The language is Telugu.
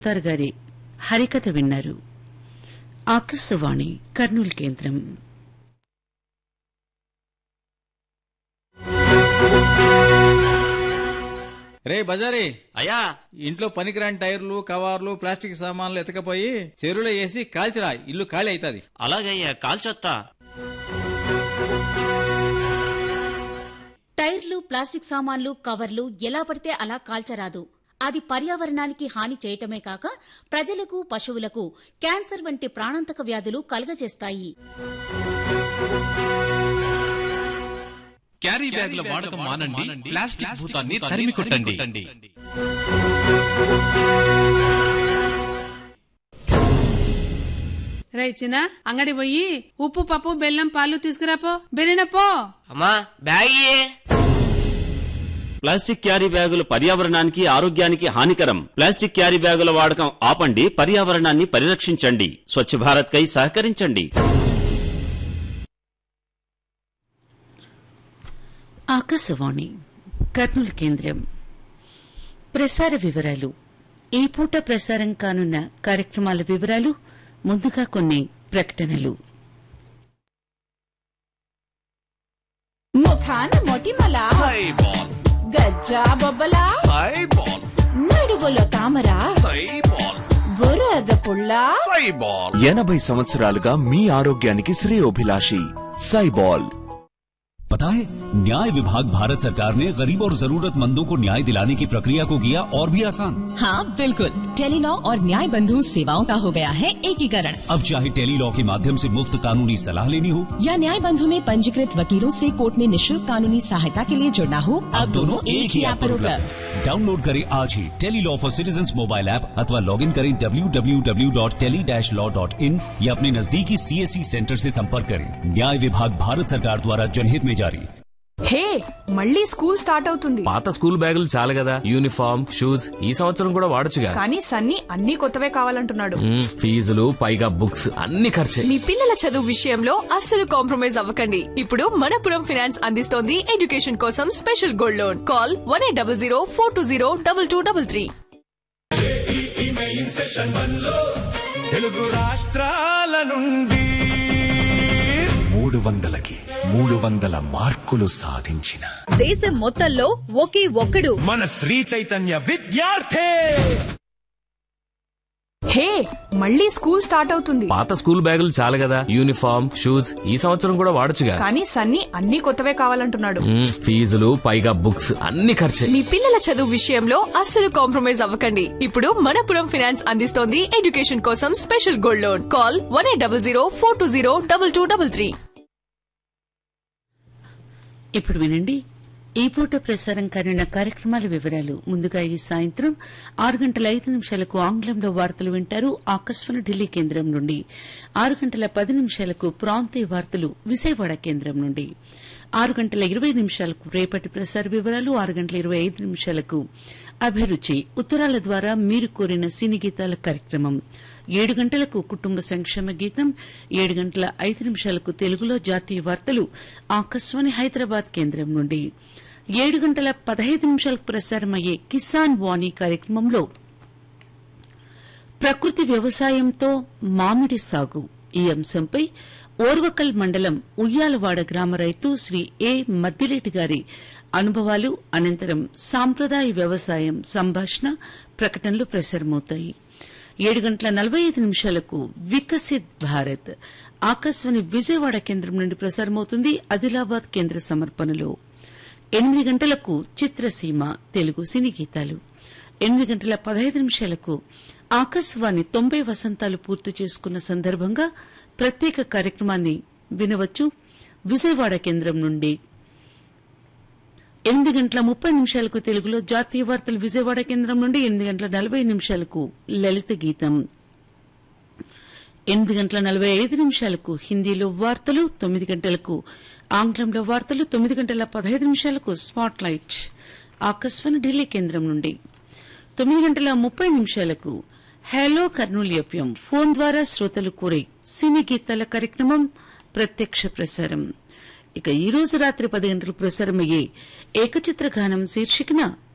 తార్ గారి హరికథ విన్నారు ఆకాశవాణి కర్నూలు కేంద్రం రే బజారీ అయ్యా ఇంట్లో పనికిరాని టైర్లు కవర్లు ప్లాస్టిక్ సామాన్లు ఎతకపోయి చెరువులో వేసి కాల్చిరా ఇల్లు ఖాళీ అవుతుంది అలాగయ్యా కాల్చొత్తా టైర్లు ప్లాస్టిక్ సామాన్లు కవర్లు ఎలా పడితే అలా కాల్చరాదు అది పర్యావరణానికి హాని చేయటమే కాక ప్రజలకు పశువులకు క్యాన్సర్ వంటి ప్రాణాంతక వ్యాధులు కలుగజేస్తాయి క్యారీ బ్యాగుల వాడకం మానండి ప్లాస్టిక్ భూతాన్ని తరిమి కొట్టండి రై చిన్న అంగడి పోయి ఉప్పు పప్పు బెల్లం పాలు తీసుకురాపో బెరిన పో అమ్మా బ్యాగ్ ప్లాస్టిక్ క్యారీ బ్యాగులు పర్యావరణానికి ఆరోగ్యానికి హానికరం ప్లాస్టిక్ క్యారీ బ్యాగుల వాడకం ఆపండి పర్యావరణాన్ని పరిరక్షించండి స్వచ్ఛ భారత్ కై సహకరించండి ఆకాశవాణి కర్నూలు కేంద్రం ప్రసార వివరాలు ఈ పూట ప్రసారం కానున్న కార్యక్రమాల వివరాలు ముందుగా కొన్ని ప్రకటనలు ముఖాన మొటిమల గజ్జా బొబ్బల నడుగులో తామర బురద పుల్ల ఎనభై సంవత్సరాలుగా మీ ఆరోగ్యానికి శ్రేయోభిలాషి సైబాల్ पता है न्याय विभाग भारत सरकार ने गरीब और जरूरतमंदों को न्याय दिलाने की प्रक्रिया को किया और भी आसान हाँ बिल्कुल टेलीलॉ और न्याय बंधु सेवाओं का हो गया है एकीकरण अब चाहे टेली लॉ के माध्यम से मुफ्त कानूनी सलाह लेनी हो या न्याय बंधु में पंजीकृत वकीलों से कोर्ट में निशुल्क कानूनी सहायता के लिए जुड़ना हो अब दोनों एक ही ऐप पर उपलब्ध डाउनलोड करें आज ही tele law for citizen mobile app अथवा लॉग इन करें www.tele-law.in या अपने नजदीकी सीएससी सेंटर से संपर्क करें न्याय विभाग भारत सरकार द्वारा जनहित में जारी హే మళ్ళీ స్కూల్ స్టార్ట్ అవుతుంది పాత స్కూల్ బ్యాగులు చాలు కదా యూనిఫామ్ షూస్ ఈ సంవత్సరం కూడా వాడొచ్చుగా కానీ సన్నీ అన్ని కొత్తవే కావాలంటున్నాడు మ్మ్, ఫీజులు పైగా బుక్స్ అన్ని ఖర్చే మీ పిల్లల చదువు విషయంలో అస్సలు కాంప్రమైజ్ అవ్వకండి ఇప్పుడు మనపురం ఫినాన్స్ అందిస్తోంది ఎడ్యుకేషన్ కోసం special gold loan call one eight double zero four two zero double two double three Telugu రాష్ట్రాల నుండి మూడు వందలకి మూడు వందల మార్కులు సాధించిన దేశం మొత్తంలో ఒకే ఒక్కడు మన శ్రీ చైతన్య విద్యార్థి హే మళ్ళీ స్కూల్ స్టార్ట్ అవుతుంది పాత స్కూల్ బ్యాగులు చాలు కదా యూనిఫామ్ షూస్ ఈ సంవత్సరం కూడా వాడొచ్చుగా కానీ సన్నీ అన్ని కొత్తవే కావాలంటున్నాడు మ్మ్, ఫీజులు పైగా బుక్స్ అన్ని ఖర్చే మీ పిల్లల చదువు విషయంలో అస్సలు కాంప్రమైజ్ అవ్వకండి ఇప్పుడు మనపురం ఫినాన్స్ అందిస్తోంది ఎడ్యుకేషన్ కోసం special gold loan call one eight double zero four two zero double two double three ఇప్పుడు వినండి ఈ పూట ప్రసారం కానున్న కార్యక్రమాల వివరాలు ముందుగా ఈ సాయంత్రం ఆరు గంటల ఐదు నిమిషాలకు ఆంగ్లంలో వార్తలు వింటారు ఆకాశవాణి ఢిల్లీ కేంద్రం నుండి ఆరు గంటల పది నిమిషాలకు ప్రాంతీయ వార్తలు విజయవాడ కేంద్రం నుండి ఆరు గంటల ఇరవై నిమిషాలకు రేపటి ప్రసార వివరాలు ఆరు గంటల ఇరవై ఐదు నిమిషాలకు అభిరుచి ఉత్తరాల ద్వారా మీరు కోరిన సినీ గీతాల కార్యక్రమం ఏడు గంటలకు కుటుంబ సంక్షేమ గీతం ఏడు గంటల ఐదు నిమిషాలకు తెలుగులో జాతీయ వార్తలు ఆకాశవాణి హైదరాబాద్ కేంద్రం నుండి ఏడు గంటల పదహైదు నిమిషాలకు ప్రసారమయ్యే కిసాన్ వాణి కార్యక్రమంలో ప్రకృతి వ్యవసాయంతో మామిడి సాగు ఈ అంశంపై ఓర్వకల్ మండలం ఉయ్యాలవాడ గ్రామ రైతు శ్రీ ఏ మద్దిలేటి గారి అనుభవాలు అనంతరం సాంప్రదాయ వ్యవసాయం సంభాషణ ప్రకటనలు ప్రసారమవుతాయి ఏడు గంటల నలభై ఐదు నిమిషాలకు వికసిత్ భారత్ ఆకాశవాణి విజయవాడ కేంద్రం నుండి ప్రసారమవుతుంది ఆదిలాబాద్ కేంద్ర సమర్పణలో ఎనిమిది గంటలకు చిత్రసీమ తెలుగు సినీ గీతాలు ఎనిమిది గంటల పదహైదు నిమిషాలకు ఆకాశవాణి తొంభై వసంతాలు పూర్తి చేసుకున్న సందర్భంగా ప్రత్యేక కార్యక్రమాన్ని వినవచ్చు విజయవాడ కేంద్రం నుండి ఎనిమిది గంటల ముప్పై నిమిషాలకు తెలుగులో జాతీయ వార్తలు విజయవాడ కేంద్రం నుండి ఎనిమిది గంటల నలభై నిమిషాలకు లలిత గీతం ఎనిమిది గంటల నలభై ఐదు నిమిషాలకు హిందీలో వార్తలు తొమ్మిది గంటలకు ఆంగ్లంలో వార్తలు తొమ్మిది గంటల పదహైదు నిమిషాలకు స్పాట్ లైట్ ఆకాశవాణి ఢిల్లీ కేంద్రం నుండి తొమ్మిది గంటల ముప్పై నిమిషాలకు హలో కర్నూలు ఎఫ్ఎం ఫోన్ ద్వారా శ్రోతలు కోరే సినీ గీతాల కార్యక్రమం ప్రత్యక్ష ప్రసారం ఇక ఈ రోజు రాత్రి పది గంటలకు ప్రసారమయ్యే ఏకచిత్ర గానం శీర్షికన